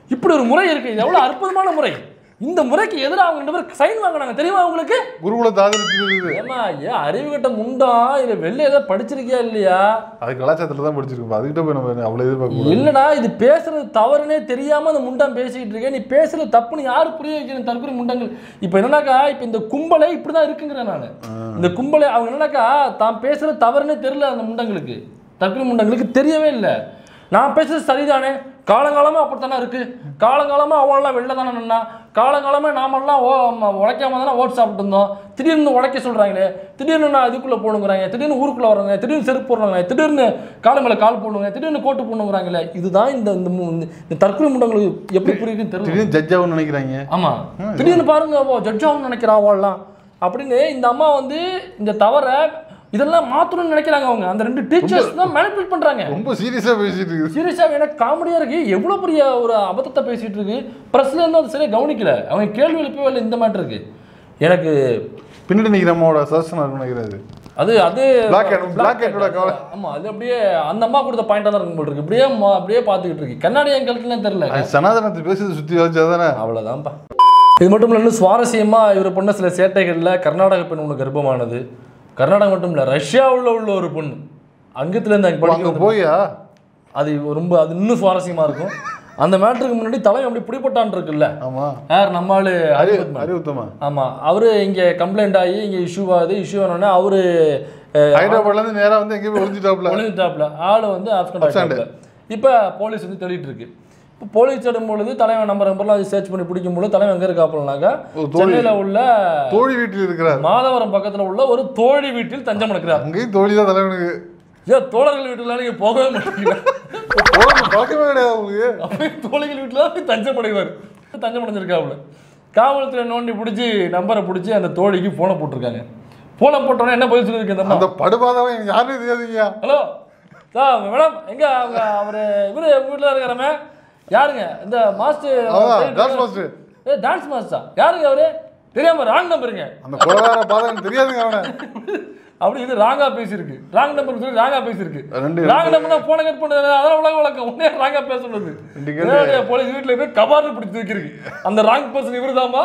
இப்படி ஒரு முறை இருக்கு இது எவ்வளவு அற்புதமான முறை இந்த முறைக்கு எதிராக அவங்க ரெண்டு பேரும் சைன் வாங்கினாங்க தெரியுமா உங்களுக்கு குருகுலத்தை ஆதரிச்சு ஏமா ஏன் அறிவு கட்ட முண்டா இல்ல வெளில ஏதாவது படிச்சிருக்கியா இல்லையா அது கலாச்சாரத்துல தான் படிச்சிருக்கோம் அதுக்கிட்ட போய் நம்ம அவ்வளவு எதிர்பார்க்க கூடாது இல்லடா இது பேசுறது தவறுனே தெரியாம அந்த முண்டான் பேசிக்கிட்டு இருக்கேன் நீ பேசுறது தப்புன்னு யாரு புரிய வைக்கணும் தற்கொலை முண்டங்கள் இப்போ என்னன்னாக்கா இப்போ இந்த கும்பலே இப்படிதான் இருக்குங்கிறேன் நான் இந்த கும்பலே அவங்க என்னன்னாக்கா தான் பேசுறது தவறுனே தெரியல அந்த முண்டங்களுக்கு தற்கொலை முண்டங்களுக்கு தெரியவே இல்லை நான் பேசுறது சரிதானே காலங்காலமா அப்படித்தானே இருக்கு காலங்காலமா அவளெல்லாம் வெளில தானே நின்னா காலங்காலமா நாமெல்லாம் ஓ ம- உழைக்காம தானே ஓட்டு சாப்பிட்டு இருந்தோம் திடீர்னு உழைக்க சொல்றாங்களே திடீர்னு நான் இதுக்குள்ள போகணுங்கிறாங்க திடீர்னு ஊருக்குள்ள வராங்க திடீர்னு செருப்பு போடுறாங்க திடீர்னு கால மேல கால் போடணுங்க திடீர்னு கோட்டு போடணுங்கிறாங்களே இதுதான் இந்த இந்த மு- இந்த- இந்த தற்கொலை முண்டங்களுக்கு எப்படி புரியுதுன்னு தெரியல திடீர்னு ஜட்ஜாவும் நினைக்கிறாங்க ஆமா திடீர்னு பாருங்க அவ ஜட்ஜாவும் நினைக்கிறா அவள்லாம் அப்படின்னு இந்த அம்மா வந்து இந்த தவற இதெல்லாம் மாத்தணும்னு நினைக்கிறாங்க அவங்க அந்த ரெண்டு டீச்சர்ஸ் தான் மேனிபுலேட் பண்றாங்க ரொம்ப சீரியஸா பேசிட்டு இருக்கு சீரியஸாக எனக்கு காமெடியாக இருக்கு எவ்வளோ பெரிய ஒரு அபத்தத்தை பேசிட்டு இருக்கு ப்ரெஸ்ல இருந்து அது சரியாக கவனிக்கல அவங்க கேள்வி எழுப்பவே இல்லை இந்த மேட்டர் இருக்கு எனக்கு பின்னாடி நிக்கிற அம்மாவோட சஜஷன் இருக்கும் நினைக்கிறாரு அது அது Black and- Black and ஓட கவலை. ஆமா அது அப்படியே அந்த அம்மா கொடுத்த பாயிண்டா தான் இருக்கும் போல இருக்கு இப்படியே ம- அப்படியே பார்த்துக்கிட்டு இருக்கு கண்ணாடி என் கழுத்துலாம் தெரியல அது சனாதனத்தை பேசுறது சுத்தி வச்சாதானே அவ்வளோதான்ப்பா இது மட்டும் இல்லை இன்னும் சுவாரஸ்யமா இவர் பண்ண சில சேட்டைகள்ல கர்நாடக பெண் ஒன்று கர்ப்பமானது கர்நாடகா மட்டும் இல்லை ரஷ்யாவுல உள்ள ஒரு பொண்ணு அங்கத்துலேருந்து அங்கே அங்க படிக்க போயா அது ரொம்ப அது இன்னும் சுவாரஸ்யமா இருக்கும் அந்த மேட்டருக்கு முன்னாடி தலைவன் அப்படி பிடிப்பட்டான் இருக்குல்ல ஆமா யார் நம்ம ஆளு அறி ஹரிபத்மன். அறிவுத்தமா ஆமா அவரு இங்க கம்ப்ளைண்ட் ஆகி இங்க இஷ்யூ ஆகுது இஷ்யூ ஆனோடனே அவரு அஹ், ஹைதராபாத்ல இருந்து நேரா வந்து எங்கேயும் போய் ஒளிஞ்சிட்டாப்ல ஒளிஞ்சிட்டாப்ல ஆளு வந்து abscond Absent. ஆயிட்டாப்ல இப்போ போலீஸ் வந்து தேடிட்டு இருக்கு இப்போ போலீஸ் தேடும் பொழுது தலைவன் நம்பர் நம்பர்லாம் அது சர்ச் பண்ணி பிடிக்கும் பொழுது தலைவன் எங்க இருக்காப்புலனாக்கா ஒரு தோழி. சென்னையில உள்ள தோழி வீட்டில் இருக்கிறார் மாதவரம் பக்கத்துல உள்ள ஒரு தோழி வீட்டில் தஞ்சம் எடுக்கிறார் அங்கேயும் தோழி தான் தலைவனுக்கு ஏன் தோழர்கள் வீட்டுல நீங்க போகவே மாட்டீங்க போகணும், பழக்கமே கிடையாது உங்களுக்கு அப்படியே தோழிகள் வீட்டில் தான் போய் தஞ்சம் அடைவார் தஞ்சம் அடைஞ்சிருக்காப்புல காவல்துறை நோண்டி பிடிச்சி நம்பரை பிடிச்சி அந்த தோழிக்கு ஃபோனை போட்டிருக்காங்க ஃபோனை போட்டோன்னே என்ன பதில் சொல்லியிருக்கு அந்த அம்மா அந்த படுபாதவன் எனக்கு யாருமே தெரியாதுங்க ஹலோ சார் மேடம் எங்க அவங்க அவர் இவரு உங்க வீட்டில் இருக்கிறமே யாருங்க இந்த மாஸ்டர் அதான், dance master. ஏ டான்ஸ் மாஸ்டர் யாருங்க அவரு தெரியாம ராங் நம்பருங்க அந்த கொலகார பாதகன் தெரியாதுங்க அவனை அப்படி இது ராங்கா பேசியிருக்கு ராங் நம்பர் சொல்லி ராங்கா பேசியிருக்கு ரெண்டு ராங் நம்பர் போன கட் பண்ணது அதெல்லாம் உலக வழக்கம் உடனே ராங்கா பேச சொல்லுது ரெண்டு கேள்வி. போலீஸ் வீட்டுல போய் கபார்னு பிடிச்சி வைக்கிறீங்க அந்த ராங் பர்சன் இவருதாம்மா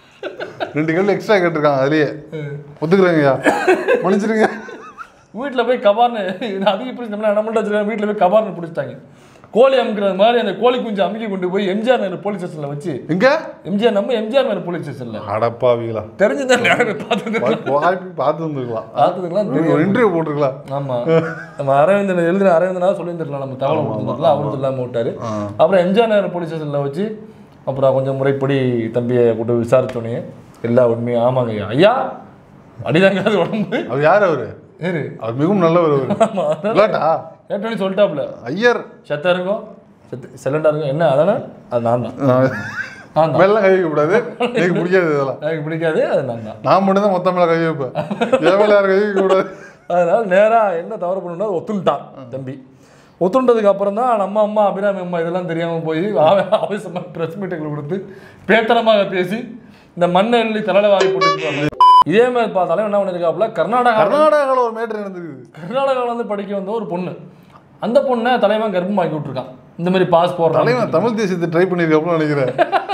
ரெண்டு கேள்வி எக்ஸ்ட்ரா கேட்டிருக்காங்க அதுலயே ஒத்துக்கிறேங்கய்யா மன்னிச்சிருங்க வீட்டுல போய் கபார்னு இது அதிக பிரச்சனை நம்மள்ட்ட வச்சிருக்காங்க வீட்டுல போய் கபார்னு பிடிச்சிட்டாங்க கோழி அமுக்கிறது மாதிரி அந்த கோழி குஞ்சு அமுக்கி கொண்டு போய் எம்ஜிஆர் நகர் போலீஸ் ஸ்டேஷன்ல வச்சு எங்க எம்ஜிஆர் நம்ம எம்ஜிஆர் நகர் போலீஸ் ஸ்டேஷன்ல அடப்பாவீங்களா தெரிஞ்சுதான் யாரும் பார்த்தது வாய்ப்பு பார்த்து வந்துருக்கலாம் பார்த்ததுக்கெல்லாம் தெரியும் ஒரு இன்டர்வியூ போட்டிருக்கலாம் ஆமா நம்ம அரவிந்தன் எழுதின அரவிந்தனா சொல்லியிருந்திருக்கலாம் நம்ம தகவல் கொடுத்துருக்கலாம் அவரும் சொல்லாம விட்டாரு அப்புறம் எம்ஜிஆர் நகர் போலீஸ் ஸ்டேஷன்ல வச்சு அப்புறம் கொஞ்சம் முறைப்படி தம்பியை கூட்டு விசாரிச்சோன்னே எல்லா உண்மையும் ஆமாங்க ஐயா ஐயா அடிதாங்காது உடம்பு அவர் யார் அவரு ஏறு அவர் மிகவும் நல்லவர் அவரு ஆமா இல்லாட்டா கேட்டோன்னு சொல்லிட்டாப்ல ஐயர் செத்தா இருக்கும் செத்து செல்லண்டா இருக்கும் என்ன அதானே அது நான் தான் நான் தான் மேலாம் கை வைக்க கூடாது எனக்கு பிடிக்காது இதெல்லாம் எனக்கு பிடிக்காது அது நான் தான் நான் மட்டும் தான் மொத்தம் மேல கை வைப்பேன் என் மேல யாரும் கை வைக்க கூடாது அதனால நேரா என்ன தவறு பண்ணணும்னா ஒத்துண்டான் தம்பி ஒத்துண்டதுக்கு அப்புறம் தான் நம்ம அம்மா அபிராமி அம்மா இதெல்லாம் தெரியாம போய் ஆவ- அவசரமா ப்ரெஸ் மீட்டுகள் கொடுத்து பேத்தனமாக பேசி இந்த மண்ணை எள்ளி தலையில வாங்கி போட்டு இதே மாதிரி பார்த்தாலும் என்ன பண்ணிருக்காப்புல கர்நாடகா கர்நாடகாவில் ஒரு மேட்டர் நடந்திருக்குது கர்நாடகாவில் வந்து படிக்க வந்த ஒரு பொண்ணு அந்த பொண்ணை தலைவன் கர்ப்பமாக்கி விட்டுருக்கான் இந்த மாதிரி பாஸ் போடுறாங்க தலைவன் தமிழ் தேசியத்தை ட்ரை பண்ணியிருக்காப்புல நினைக்கிறேன்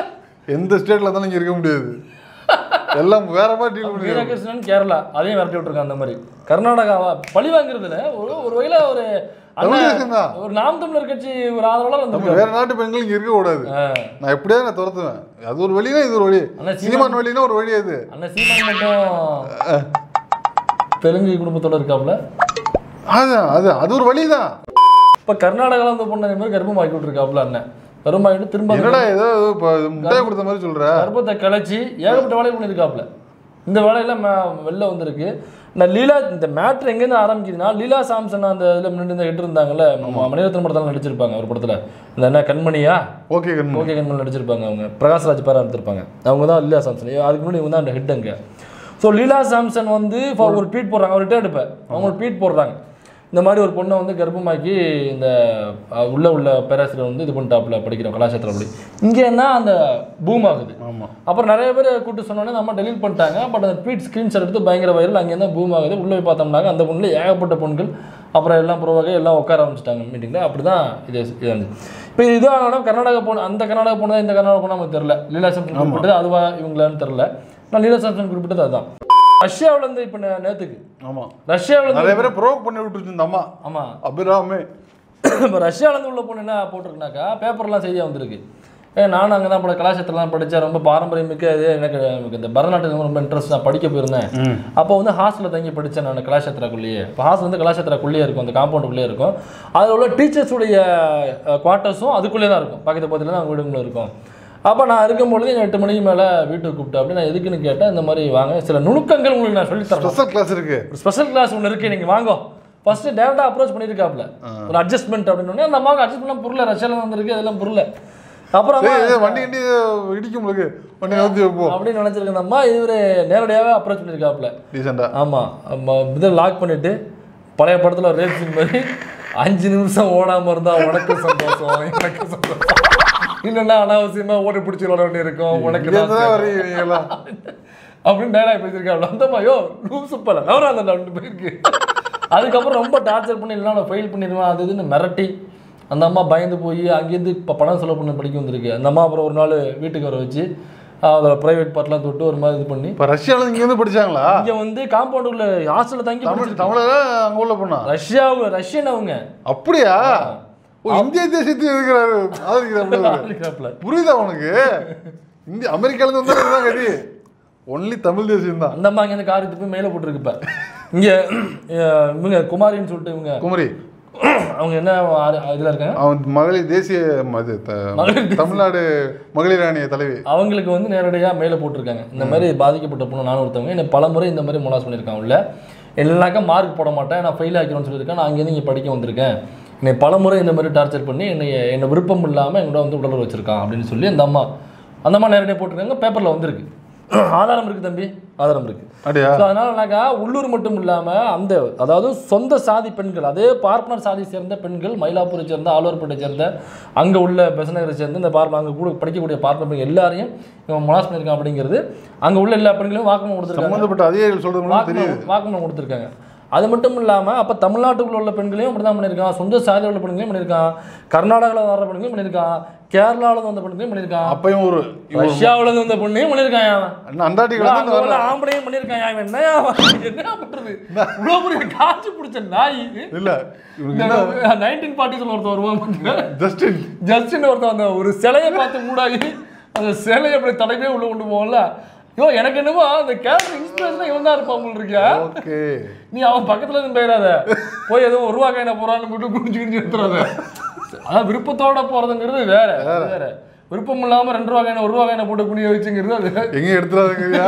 எந்த ஸ்டேட்ல இருந்தாலும் இங்க இருக்க முடியாது எல்லாம் வேற மாதிரி டீல் பண்ணி வீரகிருஷ்ணன் கேரளா அதையும் விரட்டி விட்டுருக்கான் அந்த மாதிரி கர்நாடகாவா பழி வாங்குறதுல ஒரு ஒரு வகையில ஒரு தமிழ் அண்ணன் தேசம் தான் ஒரு நாம் தமிழர் கட்சி ஒரு ஆதரவாளர் நம்ம வந்து வேற நாட்டு பெண்கள் இங்க இருக்க கூடாது நான் எப்படியாவது நான் துரத்துவேன் அது ஒரு வழினா இது ஒரு வழி ஆனா சீமான் சீமான் வழினா ஒரு வழி அது அண்ணன் சீமான் மட்டும் தெலுங்கு குடும்பத்தோட இருக்காப்புல அதான் அது அது ஒரு வழிதான் இப்ப கர்நாடகால வந்து பொண்ணு மாதிரி கர்ப்பமாக்கி விட்டுருக்காப்புல அண்ணன் கர்ப்பமாக்கிட்டு திரும்ப அந்த என்னடா ஏதோ இப்போ முட்டையை கொடுத்த மாதிரி சொல்ற கர்ப்பத்தை கலைச்சி ஏகப்பட்ட வேலையை பண்ணியிருக்காப்புல இந்த வேலையெல்லாம் ம- வெளில வந்திருக்கு நான் லீலா இந்த மேட்ரு எங்கேருந்து ஆரம்பிக்குதுன்னா லீலா சாம்சன் அந்த இதில் முன்னாடி ஹெட் இருந்தாங்கல்ல ம- மணிரத்னம் படத்தில் நடிச்சிருப்பாங்க ஒரு படத்தில் இந்த என்ன கண்மணியா ஓகே கண்ணு ஓகே கண்மணி நடிச்சிருப்பாங்க அவங்க பிரகாஷ்ராஜ் பேரா எடுத்திருப்பாங்க அவங்க தான் லீலா சாம்சன் அதுக்கு முன்னாடி இவங்க தான் அந்த ஹெட் அங்கே ஸோ லீலா சாம்சன் வந்து for ஒரு ட்வீட் போடுறாங்க அவர் ரிட்டையர்டு இப்போ அவங்க ஒரு ட்வீட் போடுறாங்க இந்த மாதிரி ஒரு பொண்ணை வந்து கர்ப்பமாக்கி இந்த அஹ், உள்ள உள்ள பேராசிரியர் வந்து இது பண்ணிட்டாப்புல படிக்கிறோம் கலாச்சாரத்தில் அப்படி இங்கே என்ன அந்த பூம் ஆகுது ஆமா அப்புறம் நிறைய பேர் கூட்டு சொன்னோன்னே நம்ம டெலீட் பண்ணிட்டாங்க பட் அந்த ட்வீட் ஸ்க்ரீன்ஷாட் எடுத்து பயங்கர வைரல் அங்கே தான் பூம் ஆகுது உள்ளே போய் பார்த்தோம்னாக்க அந்த பொண்ணுல ஏகப்பட்ட பொண்கள் அப்புறம் எல்லாம் புறவகை எல்லாம் உட்கார ஆரம்பிச்சிட்டாங்க மீட்டிங்கில் அப்படி தான் இது இது இருந்துச்சு இப்போ இது ஆனால் கர்நாடகா போன அந்த கர்நாடகா போனதா இந்த கர்நாடகா போனால் நமக்கு தெரில லீலா சாம்சன் குறிப்பிட்டது அதுவா இவங்களான்னு தெரில நான் லீலா சாம்சன் குறிப்பிட்டது அதுதான் ரஷ்யாவுல இருந்து இப்போ நேற்றுக்கு ஆமா ரஷ்யாவுல இருந்து நிறைய பேரை ப்ரோக் பண்ணி விட்டுருச்சு இந்த அம்மா ஆமாம் அபிராமே இப்போ ரஷ்யாவிலேருந்து உள்ள பொண்ணு என்ன போட்டிருக்குனாக்கா பேப்பர்லாம் செய்தியாக வந்திருக்கு ஏ நானும் அங்கே தான் பட கலாச்சாரத்தெல்லாம் படித்தேன் ரொம்ப பாரம்பரியமிக்க இது எனக்கு எனக்கு இந்த பரதநாட்டியம் ரொம்ப இன்ட்ரெஸ்ட் நான் படிக்க போயிருந்தேன் அப்போ வந்து ஹாஸ்டலில் தங்கி படித்தேன் நான் கலாச்சாரக்குள்ளேயே இப்போ ஹாஸ்டல் வந்து கலாச்சாரக்குள்ளேயே இருக்கும் அந்த காம்பவுண்டுக்குள்ளேயே இருக்கும் அதில் உள்ள டீச்சர்ஸுடைய குவார்ட்டர்ஸும் அதுக்குள்ளே தான் இருக்கும் பக்கத்து பக்கத்தில் தான் வீடுங்களும் இருக்கும் அப்போ நான் இருக்கும்பொழுது எட்டு மணிக்கு மேலே வீட்டுக்கு கூப்பிட்டு அப்படி நான் எதுக்குன்னு கேட்டேன் இந்த மாதிரி வாங்க சில நுணுக்கங்கள் உங்களுக்கு நான் சொல்லித் தரேன் ஸ்பெஷல் கிளாஸ் இருக்கு ஒரு ஸ்பெஷல் கிளாஸ் ஒன்று இருக்கு நீங்க வாங்கோ ஃபர்ஸ்ட் டேரக்டா அப்ரோச் பண்ணியிருக்காப்ல ஒரு அட்ஜஸ்ட்மெண்ட் அப்படின்னு உடனே அந்த அம்மாவுக்கு அட்ஜஸ்ட் பண்ண புரியல ரஷ்யால வந்திருக்கு அதெல்லாம் புரியல அப்புறம் சரி இது வண்டி கிண்டி இடிக்கும் உங்களுக்கு வண்டி நவுத்தி வைப்போம் அப்படின்னு நினைச்சிருக்க அந்த அம்மா இவரு நேரடியாவே அப்ரோச் பண்ணியிருக்காப்ல டீசெண்டா ஆமா ஆமா, இதை லாக் பண்ணிட்டு பழைய படத்துல ரேப் சீன் மாதிரி அஞ்சு நிமிஷம் ஓடாம இருந்தா உனக்கு சந்தோஷம் எனக்கு சந்தோஷம் இல்லைன்னா அனாவசியமா ஓடி பிடிச்சி விளாட வேண்டி இருக்கும் உனக்கு தான் தான் வரீங்க நீங்களா அப்படின்னு டைலாக் பேசியிருக்காங்க அந்தம்மா யோ லூசு பல நவரா அந்த ரெண்டு பேருக்கு அதுக்கப்புறம் ரொம்ப டார்ச்சர் பண்ணி இல்லைனா நான் ஃபெயில் பண்ணிடுவேன் அது இதுன்னு மிரட்டி அந்த அம்மா பயந்து போய் அங்கேருந்து இப்போ பணம் செலவு பண்ணி படிக்க வந்திருக்கு அந்த அம்மா அப்புறம் ஒரு நாள் வீட்டுக்கு வர வச்சு அதோட ப்ரைவேட் பார்ட்லாம் தொட்டு ஒரு மாதிரி இது பண்ணி இப்ப ரஷ்யால இங்க வந்து படிச்சாங்களா இங்கே வந்து காம்பவுண்ட் உள்ள ஹாஸ்டலில் தங்கி தமிழ் படிச்சிருக்கு. தமிழக அங்க உள்ள பொண்ணா ரஷ்யாவு ரஷ்யன் அவங்க அப்படியா ஓ இந்திய தேசத்தை இருக்கிறாரு ஆதரிக்கிறாரு இருக்கிறாப்புல. புரியுதா உனக்கு இந்திய அமெரிக்கால இருந்து வந்தா இதுதான் கதி ஒன்லி தமிழ் தேசியம் தான் அந்த அம்மா இங்கேருந்து கார் எடுத்து போய் மேலே போட்டிருக்கு இப்போ இங்கே இவங்க குமாரின்னு சொல்லிட்டு இவங்க குமரி அவங்க என்ன இதில் இருக்காங்க அவன் மகளிர் தேசிய இது த- மகளிர் தமிழ்நாடு மகளிர் அணிய தலைவி அவங்களுக்கு வந்து நேரடியாக மேலே போட்டிருக்காங்க இந்த மாதிரி பாதிக்கப்பட்ட பொண்ணு நானும் ஒருத்தவங்க என்னை பல முறை இந்த மாதிரி மொலாஸ் பண்ணியிருக்காங்க உள்ள இல்லைனாக்கா மார்க் போட மாட்டேன் நான் ஃபெயில் ஆக்கிறேன்னு சொல்லியிருக்கேன் நான் அங்கேருந்து இங்கே படிக்க வந்திருக்கேன் என்னை பல முறை இந்த மாதிரி டார்ச்சர் பண்ணி என்னை என்னை விருப்பம் இல்லாமல் எங்கூட வந்து உடல் வச்சிருக்கான் அப்படின்னு சொல்லி அந்த அம்மா அந்த அம்மா நேரடியாக போட்டிருக்காங்க பேப்பரில் வந்திருக்கு ஆதாரம் இருக்குது தம்பி ஆதாரம் இருக்குது அப்படியா ஸோ அதனாலனாக்கா உள்ளூர் மட்டும் இல்லாமல் அந்த அதாவது சொந்த சாதி பெண்கள் அதே பார்ப்பனர் சாதி சேர்ந்த பெண்கள் மயிலாப்பூரை சேர்ந்த ஆழ்வார்பேட்டை சேர்ந்த அங்கே உள்ள பெசநகரை சேர்ந்த இந்த பார்ப்பன அங்கே கூட படிக்கக்கூடிய பார்ப்பன பெண்கள் எல்லாரையும் இவன் மொலாஸ் பண்ணியிருக்கான் அப்படிங்கிறது அங்கே உள்ள எல்லா பெண்களையும் வாக்குமூலம் கொடுத்துருக்காங்க சம்பந்தப்பட்ட அதிகாரிகள் சொல்றது மூலம் தெரியுது வாக்குமூலம் வாக்குமூலம் கொடுத்துருக்காங்க அது மட்டும் இல்லாமல் அப்போ தமிழ்நாட்டுக்குள்ள உள்ள பெண்களையும் அப்படி தான் பண்ணியிருக்கான் சொந்த சாதியில் உள்ள பெண்களையும் பண்ணியிருக்கான் கர்நாடகாவில் வர பெண்களையும் பண்ணியிருக்கான் கேரளாவில் வந்த பெண்களையும் பண்ணியிருக்கான் அப்பயும் ஒரு ரஷ்யாவில் இருந்து வந்த பொண்ணையும் பண்ணியிருக்கான் அவன் அண்ணா, அண்டார்டிகால அங்க இருந்து உள்ள ஆம்பளையும் பண்ணியிருக்கான் அவன் என்னையா அவன்? என்ன பண்றது இவ்வளோ பெரிய காய்ச்சி பிடிச்ச நாய் இல்ல இவனுக்கு என்ன நைன்டீன் ஃபார்ட்டிஸில் ஒருத்தன் வருவான் ஜஸ்டின் ஜஸ்டின் ஒருத்தன் அந்த ஒரு சிலையை பார்த்து மூடாகி அந்த சிலையை அப்படி தலைமையே உள்ள கொண்டு போவோம்ல ஐயோ எனக்கு என்னமோ அந்த கேரக்டர் இன்ஸ்பிரேஷன் இவன் தான் இருப்பான் உங்களுக்கு இருக்கியா ஓகே நீ அவன் பக்கத்துல இருந்து போயிடாத போய் எதுவும் ஒரு ரூபா கையில போறான்னு போட்டு குடிச்சு குடிச்சு எடுத்துறாத அதான் விருப்பத்தோட போறதுங்கிறது வேற அது வேற விருப்பம் இல்லாம ரெண்டு ரூபா கையில ஒரு ரூபா கையில போட்டு குனிய வச்சுங்கிறது அது எங்க எடுத்துறாதுங்கய்யா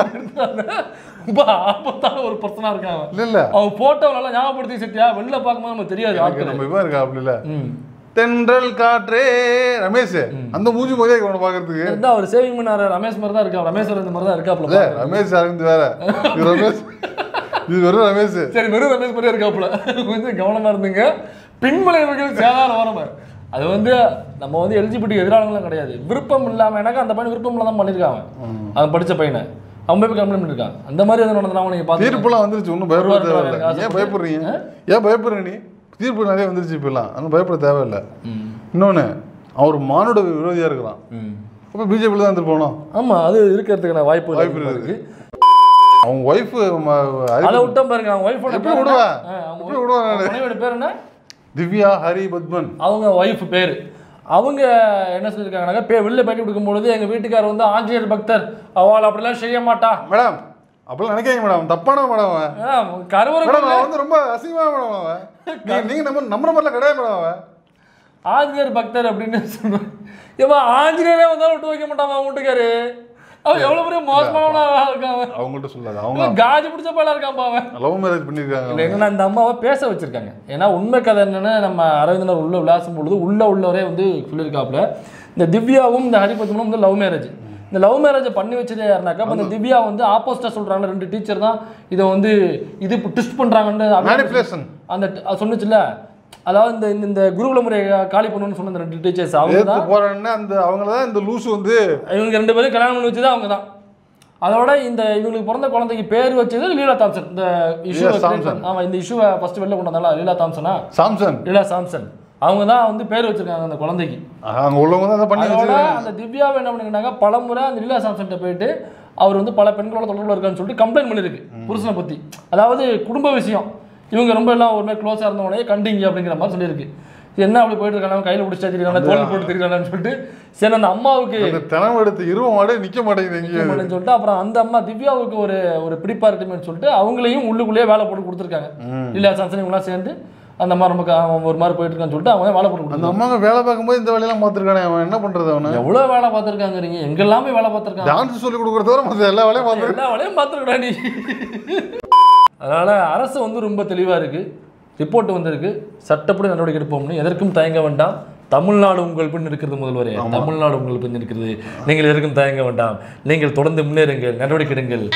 ரொம்ப ஆபத்தான ஒரு பர்சனா இருக்கான் அவன். இல்ல இல்ல அவன் போட்டோ நல்லா ஞாபகப்படுத்தி சத்தியா வெளில பார்க்கும்போது நமக்கு தெரியாது எனக்கு ஆட்கள் நம்ம இவன் இருக்கா அப்படி இல்ல ம். தென்றல் காற்றே ரமேஷ் அந்த மூஞ்சி மாதிரியே இருக்கு அவனை பாக்குறதுக்கு இருந்தா அவர் சேவிங் பண்ணாரு ரமேஷ் மாதிரி தான் இருக்கா ரமேஷ் இந்த மாதிரி தான் இருக்காப்ல இல்ல ரமேஷ் அரவிந்த் வேற இது ரமேஷ் இது வெறும் ரமேஷ் சரி வெறும் ரமேஷ் மாதிரியே இருக்காப்புல கொஞ்சம் கவனமா இருந்துங்க பின்மலைவர்கள் சேதாரம் வரமா அது வந்து நம்ம வந்து எலிஜிபிலிட்டி எதிரானவங்களும் கிடையாது விருப்பம் இல்லாம எனக்கு அந்த பையன் விருப்பம் இல்லாம தான் பண்ணியிருக்கான் அவன் அவன் படிச்ச பையனை அவன் போய் கம்ப்ளைண்ட் பண்ணிருக்கான் அந்த மாதிரி எதுவும் நடந்தா நீங்க பார்த்து தீர்ப்புலாம் வந்துருச்சு ஒன்றும் பயப்பட ஒரு வாரம் தேவையில்ல எனக்கு ஏன் பயப்படுறீங்க ஏன் பயப்படுற நீ தீர்ப்பு நிறைய வந்துருச்சு இப்பெல்லாம் அதனால பயப்பட தேவையில்லை இன்னொன்னு அவர் மானுட விரோதியா இருக்கிறான் அப்போ பிஜேபியில் தான் இருந்துட்டு போனோம் ஆமா அது இருக்கிறதுக்கான வாய்ப்பு வாய்ப்பு அதிகமா இருக்கு. இருக்கு அவங்க ஒய்ஃப் அதை விட்டா பாருங்க அவங்க ஒய்ஃபோட எப்படி விடுவேன்? எப்படி விடுவேன் நானு? மனைவியோட பேர் என்ன திவ்யா ஹரி பத்மன் அவங்க ஒய்ஃப் பேர் அவங்க என்ன சொல்லியிருக்காங்கனாக்கா பே வெளில பேட்டி கொடுக்கும்பொழுது எங்கள் வீட்டுக்காரர் வந்து ஆஞ்சநேயர் பக்தர் அவள் அப்படிலாம் செய்ய மாட்டா மேடம் அப்படிலாம் நினைக்காதீங்க மேடம் தப்பான மேடம் அவன் கருவறை மேடம் அவன் வந்து ரொம்ப அசிங்கமான மேடம் அவன் நீ- நீங்க நம்ம நம்புற மாதிரிலாம் கிடையாது மேடம் அவன் ஆஞ்சநேயர் பக்தர் அப்படின்னு சொல்லுவாங்க இவன் ஆஞ்சநேயரே வந்தாலும் விட்டு வைக்க மாட்டான் அவன் வீட்டுக்காரு அவன் எவ்வளவு பெரிய மோசமானவனா இருக்கான் அவன் அவங்கள்ட்ட சொல்லாது அவங்க இவன் காஜி பிடிச்ச போல இருக்கான்ப்பா அவன் லவ் மேரேஜ் பண்ணியிருக்காங்க இல்லை என்னன்னா இந்த அம்மாவை பேச வச்சிருக்காங்க ஏன்னா உண்மை கதை என்னன்னா நம்ம அரவிந்தனர் உள்ள விளாசும் பொழுது உள்ள உள்ளவரே வந்து சொல்லியிருக்காப்புல இந்த திவ்யாவும் இந்த ஹரிபத்மனும் வந்து லவ் மேரேஜ் இந்த லவ் மேரேஜை பண்ணி வச்சதே யாருனாக்கா அப்ப இந்த திவ்யா வந்து ஆப்போசிட்டா சொல்றாங்க ரெண்டு டீச்சர் தான் இதை வந்து இது ட்விஸ்ட் பண்றாங்கன்னு அது- மேனிப்புலேஷன் அந்த ட- அது சொன்னுச்சுல்ல அதாவது இந்த இந்த- இந்த குருகுல முறையை காலி பண்ணணும்னு சொன்ன அந்த ரெண்டு டீச்சர்ஸ் அவங்க ஏத்து தான் போறேன்னு அந்த அவங்கள தான் இந்த லூசு வந்து இவங்க ரெண்டு பேரும் கல்யாணம் பண்ணி வச்சது அவங்க தான் அதோட இந்த இவங்களுக்கு பிறந்த குழந்தைக்கு பேர் வச்சது லீலா தாம்சன் இந்த இஷ்யூ லீலா தாம்சன். ஆமா இந்த இஷ்யூவை ஃபர்ஸ்ட் வெளில கொண்டு வந்தாலும் லீலா தாம்சனா சாம்சங் லீலா சாம்சன் அவங்க தான் வந்து பேர் வச்சிருக்காங்க அந்த குழந்தைக்கு அங்க உள்ளவங்க தான் அதை பண்ணி அதோட வச்சிருக்காங்க அந்த திவ்யாவை என்ன பண்ணிருக்காங்க பலமுறை அந்த லீலா சாம்சன்ட்ட போயிட்டு அவர் வந்து பல பெண்களோட தொடர்புல இருக்கான்னு சொல்லிட்டு கம்ப்ளைண்ட் பண்ணிருக்கு புருஷனை பத்தி அதாவது குடும்ப விஷயம் இவங்க ரொம்ப எல்லாம் ஒரு மாதிரி க்ளோஸாக இருந்தவனே கண்டிங்க அப்படிங்கிற மாதிரி சொல்லியிருக்கு இது என்ன அப்படி போயிட்டு இருக்காங்க கையில் பிடிச்சா தெரியுறாங்க தோல் போட்டு தெரியுறாங்கன்னு சொல்லிட்டு சரி அந்த அம்மாவுக்கு அந்த தினம் எடுத்து இருவ மாடே நிக்க மாட்டேங்குது எங்கேயும் அப்படின்னு சொல்லிட்டு அப்புறம் அந்த அம்மா திவ்யாவுக்கு ஒரு ஒரு பிடிப்பா இருக்குமேன்னு சொல்லிட்டு அவங்களையும் உள்ளுக்குள்ளேயே வேலை போட்டு கொடுத்துருக்காங்க இல்லையா சாம்சன் இவங்களாம் சேர்ந்து அந்த மாதிரி ரொம்ப க- அவன் ஒரு மாதிரி போயிட்டு இருக்கான்னு சொல்லிட்டு அவங்க வேலை போட்டு அந்த கொடுத்தாங்க அம்மாங்க வேலை பார்க்கும்போது இந்த வேலையெல்லாம் பார்த்துருக்கானே அவன் என்ன பண்றது அவனை எவ்வளவு வேலை பார்த்துருக்காங்க எங்கெல்லாமே வேலை பார்த்துருக்காங்க டான்ஸ் சொல்லி கொடுக்குறத தவிர மற்ற எல்லா வேலையும் பார்த்துருக்கான் எல்லா வேலையும் பார்த்துருக்கடா நீ அதனால அரசு வந்து ரொம்ப தெளிவா இருக்கு ரிப்போர்ட் வந்திருக்கு சட்டப்படி நடவடிக்கை எடுப்போம்னு எதற்கும் தயங்க வேண்டாம் தமிழ்நாடு உங்கள் பின் இருக்கிறது முதல்வரே தமிழ்நாடு உங்கள் பின் இருக்கிறது நீங்கள் எதற்கும் தயங்க வேண்டாம் நீங்கள் தொடர்ந்து முன்னேறுங்கள் நடவடிக்கை எடுங்கள்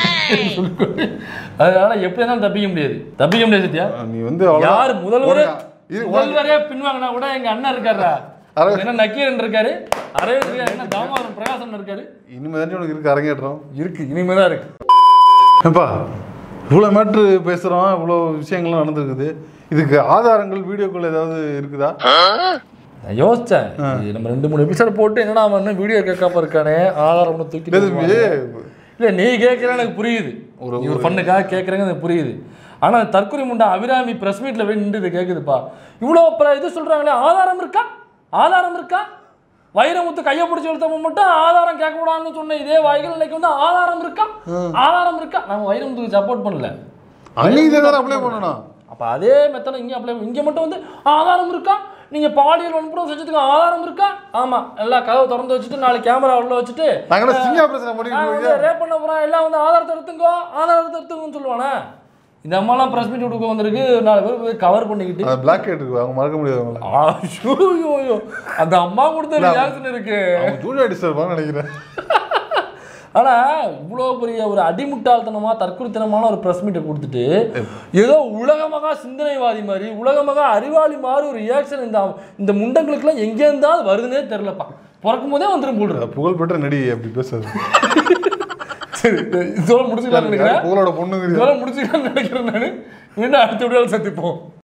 அதனால எப்படி இருந்தாலும் தப்பிக்க முடியாது தப்பிக்க முடியாது சத்யா நீ வந்து அவ்வளவுதான். யார் முதல்வரே ஒரு- இது உனக்கு- முதல்வரே பின்வாங்கினா கூட எங்க அண்ணன் இருக்காரா அரவிந்த். என்ன நக்கீரன் இருக்காரு அரவிந்த் இருக்காரு, என்ன தாமோதரன் பிரகாசன் இருக்காரு இனிமே தானே உனக்கு இருக்கு அரங்கேற்றம் இருக்கு இனிமேதான் இருக்கு ஏப்பா இவ்வளோ மேட்ரு பேசுகிறோம் இவ்வளோ விஷயங்கள்லாம் நடந்திருக்குது இதுக்கு ஆதாரங்கள் வீடியோக்கள் ஏதாவது இருக்குதா நான் யோசிச்சேன் இது நம்ம ரெண்டு மூணு எபிசோட் போட்டு என்னடா அவன் இன்னும் வீடியோ கேட்காம இருக்கானே ஆதாரம் ஒன்று தூக்கி இல்லை தம்பி இல்லை நீ கேட்குற எனக்கு புரியுது ஒரு ஒரு ஃபண்ணுக்காக கேட்குறேங்க எனக்கு புரியுது ஆனால் தற்கொலை முண்டா அபிராமி ப்ரெஸ் மீட்டில் போய் நின்று இது கேட்குதுப்பா இவ்வளோ அப்புறம் இது சொல்கிறாங்களே ஆதாரம் இருக்கா ஆதாரம் இருக்கா வைரமுத்து கையை பிடிச்சி இழுத்தவங்க மட்டும் ஆதாரம் கேட்கக்கூடாதுன்னு சொன்ன இதே வாய்கள் இன்னைக்கு வந்து ஆதாரம் இருக்கா ஆதாரம் இருக்கா நம்ம வைரமுத்துக்கு சப்போர்ட் பண்ணல அன்னைக்கு இதை தானே அப்ளை பண்ணணும் அப்போ அதே மெத்தட் இங்கே அப்ளை இங்கே மட்டும் வந்து ஆதாரம் இருக்கா நீங்கள் பாலியல் வன்புறம் செஞ்சதுக்கு ஆதாரம் இருக்கா ஆமாம் எல்லா கதவு திறந்து வச்சுட்டு நாலு கேமரா உள்ள வச்சுட்டு நாங்கள் சிங்கா பிரச்சனை நான் பண்ணிட்டு வந்து ரேப் பண்ண போகிறேன் எல்லாம் வந்து ஆதாரத்தை எடுத்துங்கோ ஆதாரத்தை எடுத்துங்கன்னு சொல்லுவானே இந்த அம்மாலாம் ப்ரெஸ் மீட் கொடுக்க வந்திருக்கு நாலு பேர் போய் கவர் பண்ணிக்கிட்டு அந்த பிளாக் கேட் இருக்கு அவங்க மறக்க முடியாது அவங்கள ஐயோ, ஐயோ, ஐயோ. அந்த அம்மா கொடுத்த ரியாக்ஷன் இருக்கு அவங்க ஜூனியர் டிஸ்டர்பான்னு நினைக்கிறேன் ஆனா இவ்வளோ பெரிய ஒரு அடிமுட்டாள்தனமா தற்கொலைத்தனமான ஒரு ப்ரெஸ் மீட்டை கொடுத்துட்டு ஏதோ உலகமகா சிந்தனைவாதி மாதிரி உலகமகா அறிவாளி மாதிரி ஒரு ரியாக்ஷன் இந்த இந்த முண்டங்களுக்குலாம் எங்கே இருந்தாலும் வருதுன்னே தெரிலப்பா பிறக்கும் போதே வந்துடும் போடுறது புகழ்பெற்ற நடி அப்படி பேசுறது சரி இதோட முடிச்சுக்கலாம்னு நினைக்கிறேன் புகழோட பொண்ணுங்கிறீங்க இதோட முடிச்சுக்கலாம்னு நினைக்கிறேன் நான் மீண்டும் அடுத்த விட சந்திப்போம்